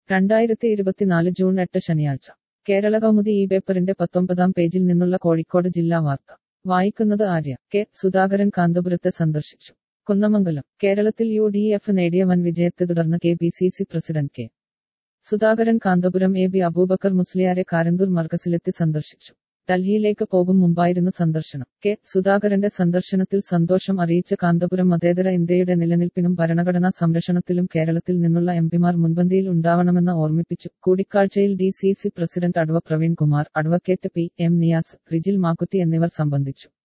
രണ്ടായിരത്തി ഇരുപത്തിനാല് ജൂൺ എട്ട് ശനിയാഴ്ച കേരള കൗമുദി ഈ പേപ്പറിന്റെ പത്തൊമ്പതാം പേജിൽ നിന്നുള്ള കോഴിക്കോട് ജില്ലാ വാർത്ത വായിക്കുന്നത് ആര്യ കെ സുധാകരൻ കാന്തപുരത്തെ സന്ദർശിച്ചു കുന്നമംഗലം കേരളത്തിൽ യു ഡി എഫ് നേടിയ വൻ വിജയത്തെ തുടർന്ന് K P C C president K Sudhakaran Kanthapuram A B Abubakar മുസ്ലിയാരെ കാരന്തൂർ മർക്കസിലെത്തി സന്ദർശിച്ചു ഡൽഹിയിലേക്ക് പോകും മുമ്പായിരുന്നു സന്ദർശനം കെ സുധാകരന്റെ സന്ദർശനത്തിൽ സന്തോഷം അറിയിച്ച കാന്തപുരം മതേതര ഇന്ത്യയുടെ നിലനിൽപ്പിനും ഭരണഘടനാ സംരക്ഷണത്തിലും കേരളത്തിൽ നിന്നുള്ള എംപിമാർ മുൻപന്തിയിൽ ഉണ്ടാവണമെന്ന് ഓർമ്മിപ്പിച്ചു കൂടിക്കാഴ്ചയിൽ ഡി സി സി പ്രസിഡന്റ് അഡ്വ Praveen Kumar advocate P M Niyas Rijil Makkutty എന്നിവർ സംബന്ധിച്ചു